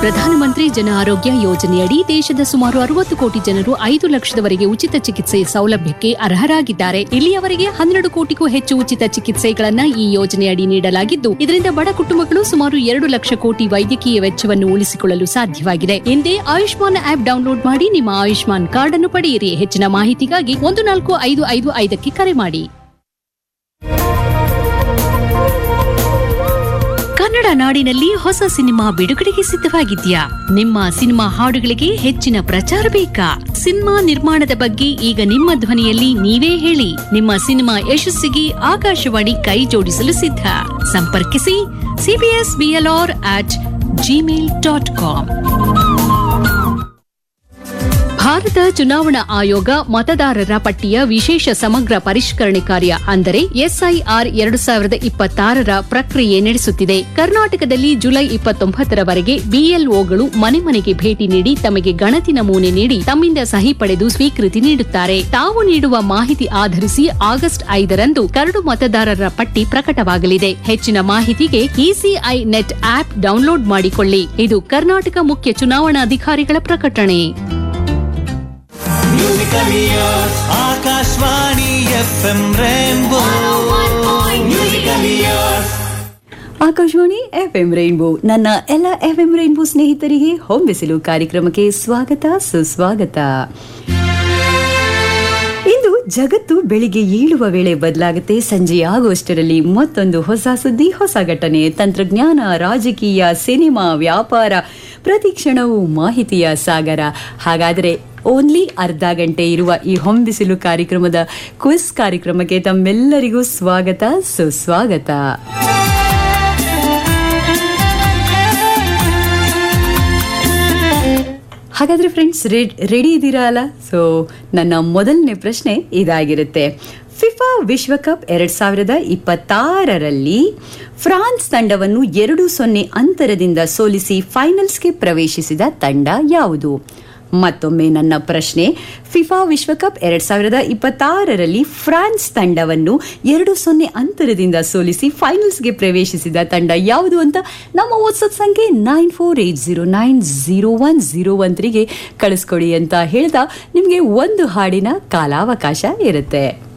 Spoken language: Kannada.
ಪ್ರಧಾನಮಂತ್ರಿ ಜನ ಆರೋಗ್ಯ ಯೋಜನೆಯಡಿ ದೇಶದ ಸುಮಾರು ಅರವತ್ತು ಕೋಟಿ ಜನರು ಐದು ಲಕ್ಷದವರೆಗೆ ಉಚಿತ ಚಿಕಿತ್ಸೆ ಸೌಲಭ್ಯಕ್ಕೆ ಅರ್ಹರಾಗಿದ್ದಾರೆ ಇಲ್ಲಿಯವರೆಗೆ ಹನ್ನೆರಡು ಕೋಟಿಗೂ ಹೆಚ್ಚು ಉಚಿತ ಚಿಕಿತ್ಸೆಗಳನ್ನ ಈ ಯೋಜನೆಯಡಿ ನೀಡಲಾಗಿದ್ದು ಇದರಿಂದ ಬಡ ಕುಟುಂಬಗಳು ಸುಮಾರು ಎರಡು ಲಕ್ಷ ಕೋಟಿ ವೈದ್ಯಕೀಯ ವೆಚ್ಚವನ್ನು ಉಳಿಸಿಕೊಳ್ಳಲು ಸಾಧ್ಯವಾಗಿದೆ ಹಿಂದೆ ಆಯುಷ್ಮಾನ್ ಆಪ್ ಡೌನ್ಲೋಡ್ ಮಾಡಿ ನಿಮ್ಮ ಆಯುಷ್ಮಾನ್ ಕಾರ್ಡ್ ಅನ್ನು ಪಡೆಯಿರಿ ಹೆಚ್ಚಿನ ಮಾಹಿತಿಗಾಗಿ ಒಂದು ನಾಲ್ಕು ಐದು ಐದು ಐದಕ್ಕೆ ಕರೆ ಮಾಡಿ ಕನ್ನಡ ನಾಡಿನಲ್ಲಿ ಹೊಸ ಸಿನಿಮಾ ಬಿಡುಗಡೆಗೆ ಸಿದ್ಧವಾಗಿದ್ಯಾ ನಿಮ್ಮ ಸಿನಿಮಾ ಹಾಡುಗಳಿಗೆ ಹೆಚ್ಚಿನ ಪ್ರಚಾರ ಬೇಕಾ ಸಿನಿಮಾ ನಿರ್ಮಾಣದ ಬಗ್ಗೆ ಈಗ ನಿಮ್ಮ ಧ್ವನಿಯಲ್ಲಿ ನೀವೇ ಹೇಳಿ ನಿಮ್ಮ ಸಿನಿಮಾ ಯಶಸ್ಸಿಗೆ ಆಕಾಶವಾಣಿ ಕೈ ಜೋಡಿಸಲು ಸಿದ್ಧ ಸಂಪರ್ಕಿಸಿ CBS BLR at Gmail dot com Bharat ಚುನಾವಣಾ ಆಯೋಗ ಮತದಾರರ ಪಟ್ಟಿಯ ವಿಶೇಷ ಸಮಗ್ರ ಪರಿಷ್ಕರಣೆ ಕಾರ್ಯ ಅಂದರೆ ಎಸ್ಐಆರ್ ಎರಡು ಸಾವಿರದ ಇಪ್ಪತ್ತಾರರ ಪ್ರಕ್ರಿಯೆ ನಡೆಸುತ್ತಿದೆ ಕರ್ನಾಟಕದಲ್ಲಿ ಜುಲೈ ಇಪ್ಪತ್ತೊಂಬತ್ತರವರೆಗೆ ಬಿಎಲ್ಒಗಳು ಮನೆ ಮನೆಗೆ ಭೇಟಿ ನೀಡಿ ತಮಗೆ ಗಣತಿ ನಮೂನೆ ನೀಡಿ ತಮ್ಮಿಂದ ಸಹಿ ಪಡೆದು ಸ್ವೀಕೃತಿ ನೀಡುತ್ತಾರೆ ತಾವು ನೀಡುವ ಮಾಹಿತಿ ಆಧರಿಸಿ ಆಗಸ್ಟ್ ಐದರಂದು ಕರಡು ಮತದಾರರ ಪಟ್ಟಿ ಪ್ರಕಟವಾಗಲಿದೆ ಹೆಚ್ಚಿನ ಮಾಹಿತಿಗೆ ಇಸಿಐ ನೆಟ್ ಆಪ್ ಡೌನ್ಲೋಡ್ ಮಾಡಿಕೊಳ್ಳಿ ಇದು ಕರ್ನಾಟಕ ಮುಖ್ಯ ಚುನಾವಣಾಧಿಕಾರಿಗಳ ಪ್ರಕಟಣೆ Akashvani F M Rainbow musical years Akashvani F M Rainbow ನನ್ನ ಎಲ್ಲ ಎಫ್ ಎಂ ರೈನ್ಬೋ ಸ್ನೇಹಿತರಿಗೆ ಹೊಂಬಿಸಿಲು ಕಾರ್ಯಕ್ರಮಕ್ಕೆ ಸ್ವಾಗತ ಸುಸ್ವಾಗತ ಇಂದು ಜಗತ್ತು ಬೆಳಿಗ್ಗೆ ಏಳುವ ವೇಳೆ ಬದಲಾಗುತ್ತೆ ಸಂಜೆ ಆಗುವಷ್ಟರಲ್ಲಿ ಮತ್ತೊಂದು ಹೊಸ ಸುದ್ದಿ ಹೊಸ ಘಟನೆ ತಂತ್ರಜ್ಞಾನ ರಾಜಕೀಯ ಸಿನಿಮಾ ವ್ಯಾಪಾರ ಪ್ರತಿ ಕ್ಷಣವೂ ಮಾಹಿತಿಯ ಸಾಗರ ಹಾಗಾದರೆ ಓನ್ಲಿ ಅರ್ಧ ಗಂಟೆ ಇರುವ ಈ ಹೊಂಬಿಸಿಲು ಕಾರ್ಯಕ್ರಮದ ಕ್ವಿಸ್ ಕಾರ್ಯಕ್ರಮಕ್ಕೆ ತಮ್ಮೆಲ್ಲರಿಗೂ ಸ್ವಾಗತ ಸುಸ್ವಾಗತ ಹಾಗಾದ್ರೆ ಫ್ರೆಂಡ್ಸ್ ರೆಡಿ ಇದ್ದೀರಾ ಅಲ್ಲ ಸೊ ನನ್ನ ಮೊದಲನೇ ಪ್ರಶ್ನೆ ಇದಾಗಿರುತ್ತೆ ಫಿಫಾ ವಿಶ್ವಕಪ್ ಎರಡ್ ಸಾವಿರದ ಇಪ್ಪತ್ತಾರರಲ್ಲಿ ಫ್ರಾನ್ಸ್ ತಂಡವನ್ನು ಎರಡು ಸೊನ್ನೆ ಅಂತರದಿಂದ ಸೋಲಿಸಿ ಫೈನಲ್ಸ್ಗೆ ಪ್ರವೇಶಿಸಿದ ತಂಡ ಯಾವುದು ಮತ್ತೊಮ್ಮೆ ನನ್ನ ಪ್ರಶ್ನೆ ಫಿಫಾ ವಿಶ್ವಕಪ್ ಎರಡ್ ಸಾವಿರದ ಇಪ್ಪತ್ತಾರರಲ್ಲಿ ಫ್ರಾನ್ಸ್ ತಂಡವನ್ನು ಎರಡು ಸೊನ್ನೆ ಅಂತರದಿಂದ ಸೋಲಿಸಿ ಫೈನಲ್ಸ್ಗೆ ಪ್ರವೇಶಿಸಿದ ತಂಡ ಯಾವುದು ಅಂತ ನಮ್ಮ ವಾಟ್ಸಪ್ ಸಂಖ್ಯೆ nine four eight zero nine zero one zero one ತ್ರೀಗೆ ಕಳಿಸ್ಕೊಡಿ ಅಂತ ಹೇಳ್ತಾ ನಿಮಗೆ ಒಂದು ಹಾಡಿನ ಕಾಲಾವಕಾಶ ಇರುತ್ತೆ